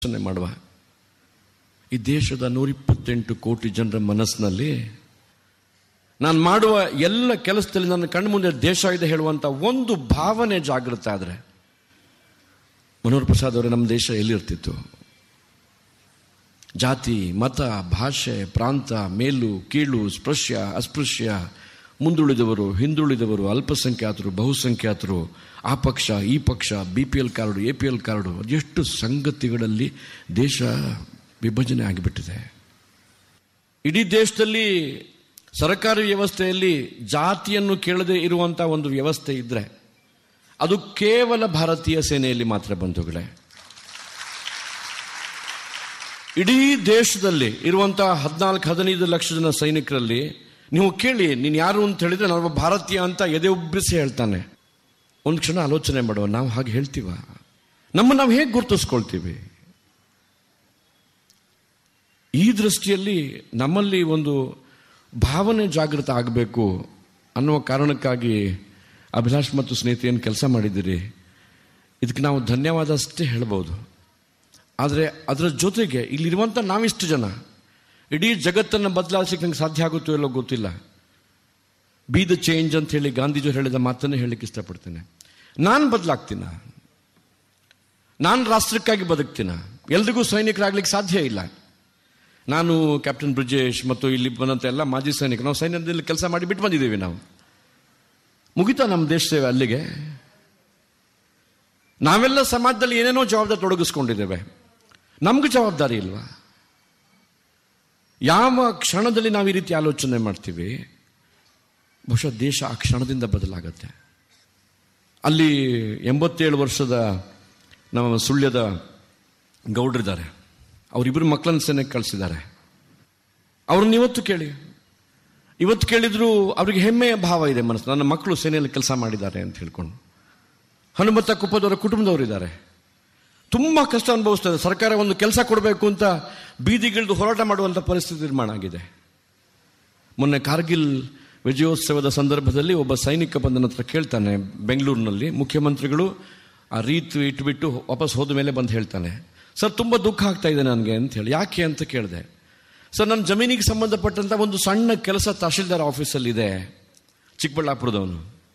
ಯೋಚನೆ ಮಾಡುವ ಈ ದೇಶದ ನೂರಿಪ್ಪತ್ತೆಂಟು ಕೋಟಿ ಜನರ ಮನಸ್ಸಿನಲ್ಲಿ ನಾನು ಮಾಡುವ ಎಲ್ಲ ಕೆಲಸದಲ್ಲಿ ನನ್ನ ಕಣ್ಣು ಮುಂದೆ ದೇಶ ಇದೆ ಹೇಳುವಂತ ಒಂದು ಭಾವನೆ ಜಾಗೃತ ಆದರೆ ಮನೋಹರ್ ಪ್ರಸಾದ್ ಅವರೇ ನಮ್ಮ ದೇಶ ಎಲ್ಲಿರ್ತಿತ್ತು ಜಾತಿ ಮತ ಭಾಷೆ ಪ್ರಾಂತ ಮೇಲು ಕೀಳು ಸ್ಪೃಶ್ಯ ಅಸ್ಪೃಶ್ಯ ಮುಂದುಳಿದವರು ಹಿಂದುಳಿದವರು ಅಲ್ಪಸಂಖ್ಯಾತರು ಬಹುಸಂಖ್ಯಾತರು ಆ ಪಕ್ಷ ಈ ಪಕ್ಷ B P L card A P L card ಅದೆಷ್ಟು ಸಂಗತಿಗಳಲ್ಲಿ ದೇಶ ವಿಭಜನೆ ಆಗಿಬಿಟ್ಟಿದೆ ಇಡೀ ದೇಶದಲ್ಲಿ ಸರ್ಕಾರಿ ವ್ಯವಸ್ಥೆಯಲ್ಲಿ ಜಾತಿಯನ್ನು ಕೇಳದೆ ಇರುವಂತಹ ಒಂದು ವ್ಯವಸ್ಥೆ ಇದ್ರೆ ಅದು ಕೇವಲ ಭಾರತೀಯ ಸೇನೆಯಲ್ಲಿ ಮಾತ್ರ ಬಂಧುಗಳೇ ಇಡೀ ದೇಶದಲ್ಲಿ ಇರುವಂತಹ ಹದಿನಾಲ್ಕು ಹದಿನೈದು ಲಕ್ಷ ಜನ ಸೈನಿಕರಲ್ಲಿ ನೀವು ಕೇಳಿ ನೀನು ಯಾರು ಅಂತ ಹೇಳಿದ್ರೆ ನಾನೊಬ್ಬ ಭಾರತೀಯ ಅಂತ ಎದೆ ಉಬ್ಬಿಸಿ ಹೇಳ್ತಾನೆ ಒಂದು ಕ್ಷಣ ಆಲೋಚನೆ ಮಾಡುವ ನಾವು ಹಾಗೆ ಹೇಳ್ತೀವ ನಮ್ಮ ನಾವು ಹೇಗೆ ಗುರುತಿಸ್ಕೊಳ್ತೀವಿ ಈ ದೃಷ್ಟಿಯಲ್ಲಿ ನಮ್ಮಲ್ಲಿ ಒಂದು ಭಾವನೆ ಜಾಗೃತ ಆಗಬೇಕು ಅನ್ನುವ ಕಾರಣಕ್ಕಾಗಿ ಅಭಿಲಾಷ್ ಮತ್ತು ಸ್ನೇಹಿತ ಏನು ಕೆಲಸ ಮಾಡಿದ್ದೀರಿ ಇದಕ್ಕೆ ನಾವು ಧನ್ಯವಾದ ಅಷ್ಟೇ ಹೇಳ್ಬೋದು ಆದರೆ ಅದರ ಜೊತೆಗೆ ಇಲ್ಲಿರುವಂಥ ನಾವಿಷ್ಟು ಜನ ಇಡೀ ಜಗತ್ತನ್ನು ಬದಲಾಯಿಸಲಿಕ್ಕೆ ನಂಗೆ ಸಾಧ್ಯ ಆಗುತ್ತೋ ಇಲ್ಲೋ ಗೊತ್ತಿಲ್ಲ ಬಿ ದ ಚೇಂಜ್ ಅಂತ ಹೇಳಿ ಗಾಂಧೀಜಿ ಹೇಳಿದ ಮಾತನ್ನೇ ಹೇಳಲಿಕ್ಕೆ ಇಷ್ಟಪಡ್ತೇನೆ ನಾನು ಬದಲಾಗ್ತೀನ ನಾನು ರಾಷ್ಟ್ರಕ್ಕಾಗಿ ಬದುಕ್ತೀನ ಎಲ್ರಿಗೂ ಸೈನಿಕರಾಗ್ಲಿಕ್ಕೆ ಸಾಧ್ಯ ಇಲ್ಲ ನಾನು ಕ್ಯಾಪ್ಟನ್ ಬ್ರಿಜೇಶ್ ಮತ್ತು ಇಲ್ಲಿ ಬಂದಂಥ ಎಲ್ಲ ಮಾಜಿ ಸೈನಿಕರು ನಾವು ಸೈನ್ಯದಲ್ಲಿ ಕೆಲಸ ಮಾಡಿ ಬಿಟ್ಟು ಬಂದಿದ್ದೀವಿ ನಾವು ಮುಗಿತಾ ನಮ್ಮ ದೇಶ ಸೇವೆ ಅಲ್ಲಿಗೆ ನಾವೆಲ್ಲ ಸಮಾಜದಲ್ಲಿ ಏನೇನೋ ಜವಾಬ್ದಾರಿ ತೊಡಗಿಸ್ಕೊಂಡಿದ್ದೇವೆ ನಮ್ಗೆ ಜವಾಬ್ದಾರಿ ಇಲ್ವಾ ಯಾವ ಕ್ಷಣದಲ್ಲಿ ನಾವು ಈ ರೀತಿ ಆಲೋಚನೆ ಮಾಡ್ತೀವಿ ಬಹುಶಃ ದೇಶ ಆ ಕ್ಷಣದಿಂದ ಬದಲಾಗತ್ತೆ ಅಲ್ಲಿ ಎಂಬತ್ತೇಳು ವರ್ಷದ ನಮ್ಮ ಸುಳ್ಯದ ಗೌಡ್ರಿದ್ದಾರೆ ಅವರಿಬ್ಬರು ಮಕ್ಕಳನ್ನ ಸೇನೆಗೆ ಕಳಿಸಿದ್ದಾರೆ ಅವ್ರನ್ನ ಇವತ್ತು ಕೇಳಿ ಇವತ್ತು ಕೇಳಿದ್ರು ಅವ್ರಿಗೆ ಹೆಮ್ಮೆಯ ಭಾವ ಇದೆ ಮನಸ್ಸು ನನ್ನ ಮಕ್ಕಳು ಸೇನೆಯಲ್ಲಿ ಕೆಲಸ ಮಾಡಿದ್ದಾರೆ ಅಂತ ಹೇಳ್ಕೊಂಡು ಹನುಮಂತ ಕುಪ್ಪದವರ ಕುಟುಂಬದವರಿದ್ದಾರೆ ತುಂಬಾ ಕಷ್ಟ ಅನುಭವಿಸ್ತಾರೆ ಸರ್ಕಾರ ಒಂದು ಕೆಲಸ ಕೊಡಬೇಕು ಅಂತ ಬೀದಿಗಿಳಿದು ಹೋರಾಟ ಮಾಡುವಂಥ ಪರಿಸ್ಥಿತಿ ನಿರ್ಮಾಣ ಆಗಿದೆ ಮೊನ್ನೆ ಕಾರ್ಗಿಲ್ ವಿಜಯೋತ್ಸವದ ಸಂದರ್ಭದಲ್ಲಿ ಒಬ್ಬ ಸೈನಿಕ ಬಂದ ಹತ್ರ ಕೇಳ್ತಾನೆ ಬೆಂಗಳೂರಿನಲ್ಲಿ ಮುಖ್ಯಮಂತ್ರಿಗಳು ಆ ರೀತಿ ಇಟ್ಬಿಟ್ಟು ವಾಪಸ್ ಹೋದ ಮೇಲೆ ಬಂದು ಹೇಳ್ತಾನೆ ಸರ್ ತುಂಬ ದುಃಖ ಆಗ್ತಾ ಇದೆ ನನಗೆ ಅಂತ ಹೇಳಿ ಯಾಕೆ ಅಂತ ಕೇಳಿದೆ ಸರ್ ನನ್ನ ಜಮೀನಿಗೆ ಸಂಬಂಧಪಟ್ಟಂತ ಒಂದು ಸಣ್ಣ ಕೆಲಸ ತಹಶೀಲ್ದಾರ್ ಆಫೀಸಲ್ಲಿದೆ ಚಿಕ್ಕಬಳ್ಳಾಪುರದವನು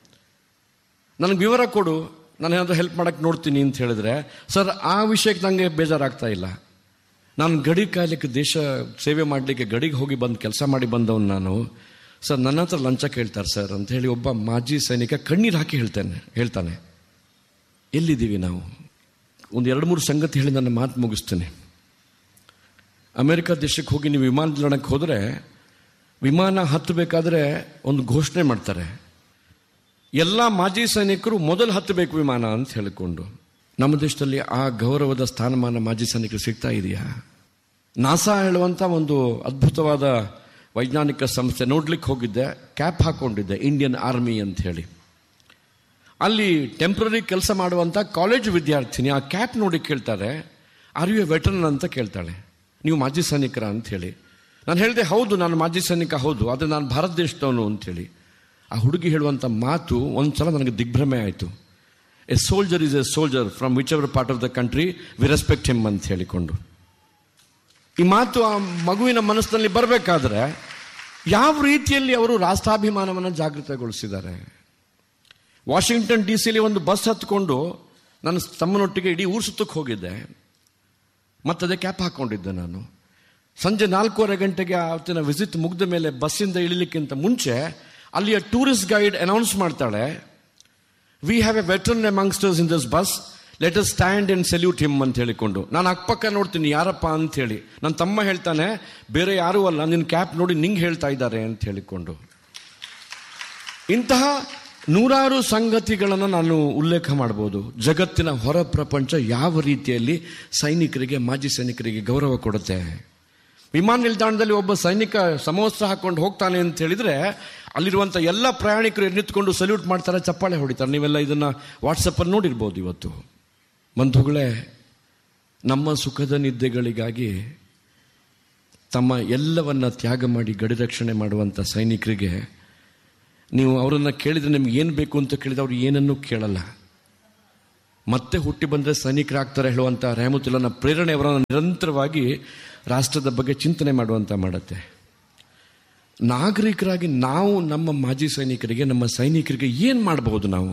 ನನಗೆ ವಿವರ ಕೊಡು ನಾನು ಏನಾದರೂ ಹೆಲ್ಪ್ ಮಾಡಕ್ಕೆ ನೋಡ್ತೀನಿ ಅಂತ ಹೇಳಿದ್ರೆ ಸರ್ ಆ ವಿಷಯಕ್ಕೆ ನನಗೆ ಬೇಜಾರಾಗ್ತಾ ಇಲ್ಲ ನಾನು ಗಡಿ ಕಾಯ್ಲಿಕ್ಕೆ ದೇಶ ಸೇವೆ ಮಾಡಲಿಕ್ಕೆ ಗಡಿಗೆ ಹೋಗಿ ಬಂದು ಕೆಲಸ ಮಾಡಿ ಬಂದವನು ನಾನು ಸರ್ ನನ್ನ ಹತ್ರ ಲಂಚ ಕೇಳ್ತಾರೆ ಸರ್ ಅಂತ ಹೇಳಿ ಒಬ್ಬ ಮಾಜಿ ಸೈನಿಕ ಕಣ್ಣೀರು ಹಾಕಿ ಹೇಳ್ತಾನೆ ಹೇಳ್ತಾನೆ ಎಲ್ಲಿದ್ದೀವಿ ನಾವು ಒಂದು ಎರಡು ಮೂರು ಸಂಗತಿ ಹೇಳಿ ನನ್ನ ಮಾತು ಮುಗಿಸ್ತೇನೆ ಅಮೆರಿಕ ದೇಶಕ್ಕೆ ಹೋಗಿ ನೀವು ವಿಮಾನ ನಿಲ್ದಾಣಕ್ಕೆ ಹೋದರೆ ವಿಮಾನ ಹತ್ತಬೇಕಾದ್ರೆ ಒಂದು ಘೋಷಣೆ ಮಾಡ್ತಾರೆ ಎಲ್ಲ ಮಾಜಿ ಸೈನಿಕರು ಮೊದಲು ಹತ್ತಬೇಕು ವಿಮಾನ ಅಂತ ಹೇಳಿಕೊಂಡು ನಮ್ಮ ದೇಶದಲ್ಲಿ ಆ ಗೌರವದ ಸ್ಥಾನಮಾನ ಮಾಜಿ ಸೈನಿಕರು ಸಿಗ್ತಾ ಇದೆಯಾ ನಾಸಾ ಹೇಳುವಂಥ ಒಂದು ಅದ್ಭುತವಾದ ವೈಜ್ಞಾನಿಕ ಸಂಸ್ಥೆ ನೋಡ್ಲಿಕ್ಕೆ ಹೋಗಿದ್ದೆ ಕ್ಯಾಪ್ ಹಾಕೊಂಡಿದ್ದೆ ಇಂಡಿಯನ್ ಆರ್ಮಿ ಅಂತ ಹೇಳಿ ಅಲ್ಲಿ ಟೆಂಪ್ರರಿ ಕೆಲಸ ಮಾಡುವಂಥ ಕಾಲೇಜ್ ವಿದ್ಯಾರ್ಥಿನಿ ಆ ಕ್ಯಾಪ್ ನೋಡಿ ಕೇಳ್ತಾರೆ ಆರ್ ಯು ಎ ವೆಟರನ್ ಅಂತ ಕೇಳ್ತಾಳೆ ನೀವು ಮಾಜಿ ಸೈನಿಕರ ಅಂತ ಹೇಳಿ ನಾನು ಹೇಳಿದೆ ಹೌದು ನಾನು ಮಾಜಿ ಸೈನಿಕ ಹೌದು ಆದರೆ ನಾನು ಭಾರತ ದೇಶದವನು ಅಂತೇಳಿ ಆ ಹುಡುಗಿ ಹೇಳುವಂಥ ಮಾತು ಒಂದ್ಸಲ ನನಗೆ ದಿಗ್ಭ್ರಮೆ ಆಯಿತು a soldier is a soldier from whichever part of the country we respect him ಅಂತ ಹೇಳಿಕೊಂಡು ಈ ಮಾತು ಆ ಮಗುವಿನ ಮನಸ್ಸಿನಲ್ಲಿ ಬರಬೇಕಾದ್ರೆ ಯಾವ ರೀತಿಯಲ್ಲಿ ಅವರು ರಾಷ್ಟ್ರಾಭಿಮಾನವನ್ನು ಜಾಗೃತಗೊಳಿಸಿದ್ದಾರೆ ವಾಷಿಂಗ್ಟನ್ ಡಿ ಸಿಲಿ ಒಂದು ಬಸ್ ಹತ್ಕೊಂಡು ನನ್ನ ತಮ್ಮನೊಟ್ಟಿಗೆ ಇಡೀ ಊರು ಸುತ್ತಕ್ಕೆ ಹೋಗಿದ್ದೆ ಮತ್ತದೇ ಕ್ಯಾಪ್ ಹಾಕೊಂಡಿದ್ದೆ ನಾನು ಸಂಜೆ ನಾಲ್ಕೂವರೆ ಗಂಟೆಗೆ ಆವತ್ತಿನ ವಿಸಿಟ್ ಮುಗಿದ ಮೇಲೆ ಬಸ್ಸಿಂದ ಇಳಿಲಿಕ್ಕಿಂತ ಮುಂಚೆ ಅಲ್ಲಿಯ ಟೂರಿಸ್ಟ್ ಗೈಡ್ ಅನೌನ್ಸ್ ಮಾಡ್ತಾಳೆ we have a veteran amongst us in this bus let us stand and salute him ಅಂತ ಹೇಳಿಕೊಂಡು ನಾನು ಅಕ್ಕಪಕ್ಕ ನೋಡ್ತೀನಿ ಯಾರಪ್ಪ ಅಂತ ಹೇಳಿ ನನ್ನ ತಮ್ಮ ಹೇಳ್ತಾನೆ ಬೇರೆ ಯಾರೂ ಅಲ್ಲ ನಿನ್ನ ಕ್ಯಾಪ್ ನೋಡಿ ನಿಂಗೆ ಹೇಳ್ತಾ ಇದ್ದಾರೆ ಅಂತ ಹೇಳಿಕೊಂಡು ಇಂತಹ ನೂರಾರು ಸಂಗತಿಗಳನ್ನು ನಾನು ಉಲ್ಲೇಖ ಮಾಡಬಹುದು ಜಗತ್ತಿನ ಹೊರ ಪ್ರಪಂಚ ಯಾವ ರೀತಿಯಲ್ಲಿ ಸೈನಿಕರಿಗೆ ಮಾಜಿ ಸೈನಿಕರಿಗೆ ಗೌರವ ಕೊಡುತ್ತೆ ವಿಮಾನ ನಿಲ್ದಾಣದಲ್ಲಿ ಒಬ್ಬ ಸೈನಿಕ ಸಮವಸ್ತ್ರ ಹಾಕೊಂಡು ಹೋಗ್ತಾನೆ ಅಂತ ಹೇಳಿದ್ರೆ ಅಲ್ಲಿರುವಂಥ ಎಲ್ಲ ಪ್ರಯಾಣಿಕರು ನಿಂತ್ಕೊಂಡು ಸಲ್ಯೂಟ್ ಮಾಡ್ತಾರೆ ಚಪ್ಪಾಳೆ ಹೊಡಿತಾರೆ ನೀವೆಲ್ಲ ಇದನ್ನ ವಾಟ್ಸಪ್ಪಲ್ಲಿ ನೋಡಿರ್ಬೋದು ಇವತ್ತು ಬಂಧುಗಳೇ ನಮ್ಮ ಸುಖದ ನಿದ್ದೆಗಳಿಗಾಗಿ ತಮ್ಮ ಎಲ್ಲವನ್ನ ತ್ಯಾಗ ಮಾಡಿ ಗಡಿ ರಕ್ಷಣೆ ಮಾಡುವಂಥ ಸೈನಿಕರಿಗೆ ನೀವು ಅವರನ್ನು ಕೇಳಿದ್ರೆ ನಿಮ್ಗೆ ಏನು ಬೇಕು ಅಂತ ಕೇಳಿದ್ರೆ ಅವ್ರು ಏನನ್ನೂ ಕೇಳಲ್ಲ ಮತ್ತೆ ಹುಟ್ಟಿ ಬಂದರೆ ಸೈನಿಕರಾಗ್ತಾರೆ ಹೇಳುವಂಥ ರೆಹಮುಲ್ಲನ ಪ್ರೇರಣೆ ಅವರನ್ನು ನಿರಂತರವಾಗಿ ರಾಷ್ಟ್ರದ ಬಗ್ಗೆ ಚಿಂತನೆ ಮಾಡುವಂತ ಮಾಡುತ್ತೆ ನಾಗರಿಕರಾಗಿ ನಾವು ನಮ್ಮ ಮಾಜಿ ಸೈನಿಕರಿಗೆ ನಮ್ಮ ಸೈನಿಕರಿಗೆ ಏನು ಮಾಡಬಹುದು ನಾವು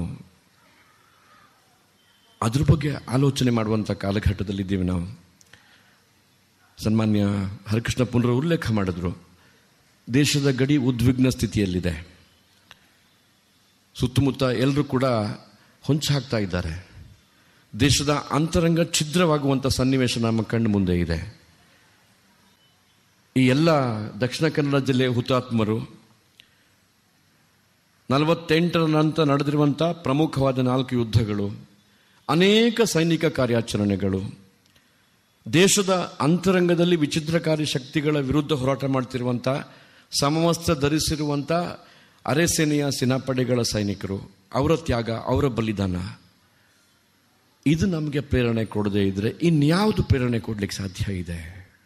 ಅದ್ರ ಬಗ್ಗೆ ಆಲೋಚನೆ ಮಾಡುವಂಥ ಕಾಲಘಟ್ಟದಲ್ಲಿದ್ದೀವಿ ನಾವು ಸನ್ಮಾನ್ಯ ಹರಿಕೃಷ್ಣ ಪುನರ ಉಲ್ಲೇಖ ಮಾಡಿದ್ರು ದೇಶದ ಗಡಿ ಉದ್ವಿಗ್ನ ಸ್ಥಿತಿಯಲ್ಲಿದೆ ಸುತ್ತಮುತ್ತ ಎಲ್ಲರೂ ಕೂಡ ಹೊಂಚು ಹಾಕ್ತಾ ಇದ್ದಾರೆ ದೇಶದ ಅಂತರಂಗ ಛಿದ್ರವಾಗುವಂಥ ಸನ್ನಿವೇಶ ನಮ್ಮ ಕಣ್ಣು ಮುಂದೆ ಇದೆ ಈ ಎಲ್ಲ ದಕ್ಷಿಣ ಕನ್ನಡ ಜಿಲ್ಲೆಯ ಹುತಾತ್ಮರು ನಲವತ್ತೆಂಟರ ನಂತರ ನಡೆದಿರುವಂಥ ಪ್ರಮುಖವಾದ ನಾಲ್ಕು ಯುದ್ಧಗಳು ಅನೇಕ ಸೈನಿಕ ಕಾರ್ಯಾಚರಣೆಗಳು ದೇಶದ ಅಂತರಂಗದಲ್ಲಿ ವಿಚಿತ್ರಕಾರಿ ಶಕ್ತಿಗಳ ವಿರುದ್ಧ ಹೋರಾಟ ಮಾಡ್ತಿರುವಂಥ ಸಮವಸ್ತ್ರ ಧರಿಸಿರುವಂಥ ಅರೆಸೇನೆಯ ಸೇನಾಪಡೆಗಳ ಸೈನಿಕರು ಅವರ ತ್ಯಾಗ ಅವರ ಬಲಿದಾನ ಇದು ನಮಗೆ ಪ್ರೇರಣೆ ಕೊಡದೇ ಇದ್ರೆ ಇನ್ಯಾವುದು ಪ್ರೇರಣೆ ಕೊಡ್ಲಿಕ್ಕೆ ಸಾಧ್ಯ ಇದೆ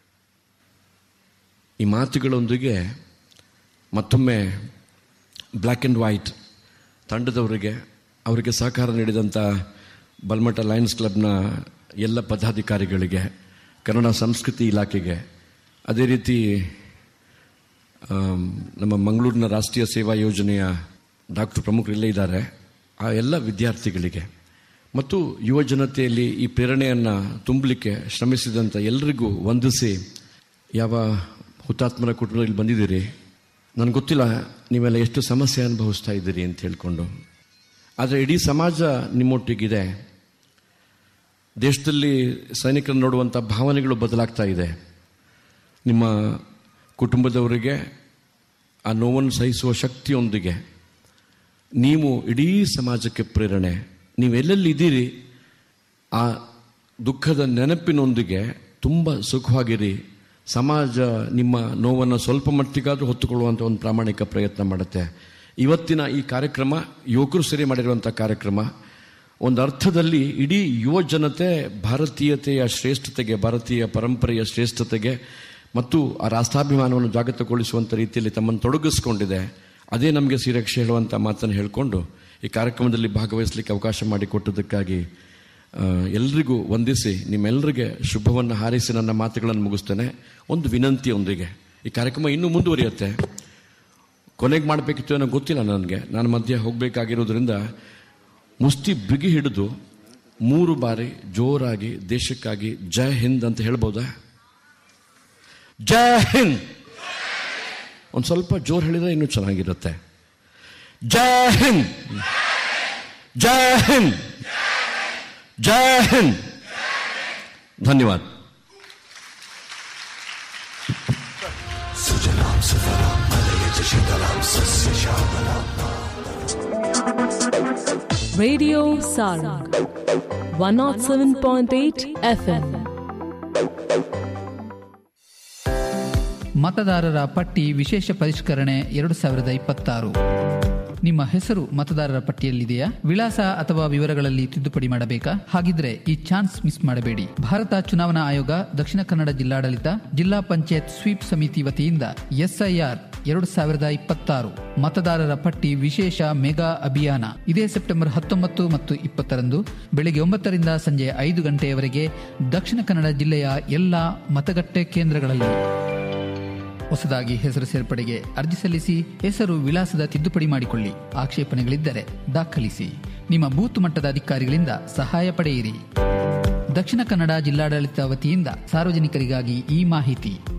ಈ ಮಾತುಗಳೊಂದಿಗೆ ಮತ್ತೊಮ್ಮೆ ಬ್ಲ್ಯಾಕ್ ಆ್ಯಂಡ್ ವೈಟ್ ತಂಡದವರಿಗೆ ಅವರಿಗೆ ಸಹಕಾರ ನೀಡಿದಂಥ ಬಲ್ಮಠ ಲಯನ್ಸ್ ಕ್ಲಬ್ನ ಎಲ್ಲ ಪದಾಧಿಕಾರಿಗಳಿಗೆ ಕನ್ನಡ ಸಂಸ್ಕೃತಿ ಇಲಾಖೆಗೆ ಅದೇ ರೀತಿ ಆಮ್, ನಮ್ಮ ಮಂಗಳೂರಿನ ರಾಷ್ಟ್ರೀಯ ಸೇವಾ ಯೋಜನೆಯ ಡಾಕ್ಟರ್ ಪ್ರಮುಖರು ಇಲ್ಲೇ ಇದ್ದಾರೆ ಆ ಎಲ್ಲ ವಿದ್ಯಾರ್ಥಿಗಳಿಗೆ ಮತ್ತು ಯುವ ಜನತೆಯಲ್ಲಿ ಈ ಪ್ರೇರಣೆಯನ್ನು ತುಂಬಲಿಕ್ಕೆ ಶ್ರಮಿಸಿದಂಥ ಎಲ್ಲರಿಗೂ ವಂದಿಸಿ ಯಾವ ಹುತಾತ್ಮರ ಕುಟುಂಬದಲ್ಲಿ ಬಂದಿದ್ದೀರಿ ನನಗೆ ಗೊತ್ತಿಲ್ಲ ನೀವೆಲ್ಲ ಎಷ್ಟು ಸಮಸ್ಯೆ ಅನುಭವಿಸ್ತಾ ಇದ್ದೀರಿ ಅಂತ ಹೇಳ್ಕೊಂಡು ಆದರೆ ಇಡೀ ಸಮಾಜ ನಿಮ್ಮೊಟ್ಟಿಗಿದೆ ದೇಶದಲ್ಲಿ ಸೈನಿಕರನ್ನು ನೋಡುವಂಥ ಭಾವನೆಗಳು ಬದಲಾಗ್ತಾ ಇದೆ ನಿಮ್ಮ ಕುಟುಂಬದವರಿಗೆ ಆ ನೋವನ್ನು ಸಹಿಸುವ ಶಕ್ತಿಯೊಂದಿಗೆ ನೀವು ಇಡೀ ಸಮಾಜಕ್ಕೆ ಪ್ರೇರಣೆ ನೀವು ಎಲ್ಲೆಲ್ಲಿ ಇದ್ದೀರಿ ಆ ದುಃಖದ ನೆನಪಿನೊಂದಿಗೆ ತುಂಬ ಸುಖವಾಗಿರಿ ಸಮಾಜ ನಿಮ್ಮ ನೋವನ್ನು ಸ್ವಲ್ಪ ಮಟ್ಟಿಗಾದರೂ ಹೊತ್ತುಕೊಳ್ಳುವಂಥ ಒಂದು ಪ್ರಾಮಾಣಿಕ ಪ್ರಯತ್ನ ಮಾಡುತ್ತೆ ಇವತ್ತಿನ ಈ ಕಾರ್ಯಕ್ರಮ ಯುವಕರು ಸೇರಿ ಮಾಡಿರುವಂಥ ಕಾರ್ಯಕ್ರಮ ಒಂದು ಅರ್ಥದಲ್ಲಿ ಇಡೀ ಯುವ ಜನತೆ ಭಾರತೀಯತೆಯ ಶ್ರೇಷ್ಠತೆಗೆ ಭಾರತೀಯ ಪರಂಪರೆಯ ಶ್ರೇಷ್ಠತೆಗೆ ಮತ್ತು ಆ ರಾಷ್ಟ್ರಾಭಿಮಾನವನ್ನು ಜಾಗೃತಗೊಳಿಸುವಂಥ ರೀತಿಯಲ್ಲಿ ತಮ್ಮನ್ನು ತೊಡಗಿಸ್ಕೊಂಡಿದೆ ಅದೇ ನಮಗೆ ಶ್ರೀರಕ್ಷೆ ಹೇಳುವಂಥ ಮಾತನ್ನು ಹೇಳಿಕೊಂಡು ಈ ಕಾರ್ಯಕ್ರಮದಲ್ಲಿ ಭಾಗವಹಿಸಲಿಕ್ಕೆ ಅವಕಾಶ ಮಾಡಿಕೊಟ್ಟದಕ್ಕಾಗಿ ಆ, ಎಲ್ರಿಗೂ ವಂದಿಸಿ ನಿಮ್ಮೆಲ್ಲರಿಗೆ ಶುಭವನ್ನು ಹಾರೈಸಿ ನನ್ನ ಮಾತುಗಳನ್ನು ಮುಗಿಸ್ತೇನೆ ಒಂದು ವಿನಂತಿಯೊಂದಿಗೆ ಈ ಕಾರ್ಯಕ್ರಮ ಇನ್ನೂ ಮುಂದುವರಿಯುತ್ತೆ ಕೊನೆಗೆ ಮಾಡಬೇಕಿತ್ತು ಏನೋ ಗೊತ್ತಿಲ್ಲ ನನಗೆ ನಾನು ಮಧ್ಯೆ ಹೋಗಬೇಕಾಗಿರೋದ್ರಿಂದ ಮುಷ್ಟಿ ಬಿಗಿ ಹಿಡಿದು ಮೂರು ಬಾರಿ ಜೋರಾಗಿ ದೇಶಕ್ಕಾಗಿ ಜೈ ಹಿಂದ್ ಅಂತ ಹೇಳ್ಬೋದಾ ಜೈ ಹಿಂದ್ ಒಂದು ಸ್ವಲ್ಪ ಜೋರು ಹೇಳಿದ್ರೆ ಇನ್ನೂ ಚೆನ್ನಾಗಿರುತ್ತೆ ಜೈ ಹಿಂದ್ ಜೈ ಹಿಂದ್ ಜೈ ಹಿಂದ್ ಧನ್ಯವಾದ Radio Sarang 107.8 FM. ಮತದಾರರ ಪಟ್ಟಿ ವಿಶೇಷ ಪರಿಷ್ಕರಣೆ ಎರಡು ಸಾವಿರದ ಇಪ್ಪತ್ತಾರು ನಿಮ್ಮ ಹೆಸರು ಮತದಾರರ ಪಟ್ಟಿಯಲ್ಲಿದೆಯಾ ವಿಳಾಸ ಅಥವಾ ವಿವರಗಳಲ್ಲಿ ತಿದ್ದುಪಡಿ ಮಾಡಬೇಕಾ ಹಾಗಿದ್ರೆ ಈ ಚಾನ್ಸ್ ಮಿಸ್ ಮಾಡಬೇಡಿ ಭಾರತ ಚುನಾವಣಾ ಆಯೋಗ ದಕ್ಷಿಣ ಕನ್ನಡ ಜಿಲ್ಲಾಡಳಿತ ಜಿಲ್ಲಾ ಪಂಚಾಯತ್ ಸ್ವೀಪ್ ಸಮಿತಿ ವತಿಯಿಂದ ಎಸ್ಐಆರ್ ಎರಡು ಸಾವಿರದ ಇಪ್ಪತ್ತಾರು ಮತದಾರರ ಪಟ್ಟಿ ವಿಶೇಷ ಮೆಗಾ ಅಭಿಯಾನ ಇದೇ ಸೆಪ್ಟೆಂಬರ್ ಹತ್ತೊಂಬತ್ತು ಮತ್ತು ಇಪ್ಪತ್ತರಂದು ಬೆಳಗ್ಗೆ ಒಂಬತ್ತರಿಂದ ಸಂಜೆ ಐದು ಗಂಟೆಯವರೆಗೆ ದಕ್ಷಿಣ ಕನ್ನಡ ಜಿಲ್ಲೆಯ ಎಲ್ಲಾ ಮತಗಟ್ಟೆ ಕೇಂದ್ರಗಳಲ್ಲಿ ಹೊಸದಾಗಿ ಹೆಸರು ಸೇರ್ಪಡೆಗೆ ಅರ್ಜಿ ಸಲ್ಲಿಸಿ ಹೆಸರು ವಿಳಾಸದ ತಿದ್ದುಪಡಿ ಮಾಡಿಕೊಳ್ಳಿ ಆಕ್ಷೇಪಣೆಗಳಿದ್ದರೆ ದಾಖಲಿಸಿ ನಿಮ್ಮ ಬೂತ್ ಮಟ್ಟದ ಅಧಿಕಾರಿಗಳಿಂದ ಸಹಾಯ ಪಡೆಯಿರಿ ದಕ್ಷಿಣ ಕನ್ನಡ ಜಿಲ್ಲಾಡಳಿತ ವತಿಯಿಂದ ಸಾರ್ವಜನಿಕರಿಗಾಗಿ ಈ ಮಾಹಿತಿ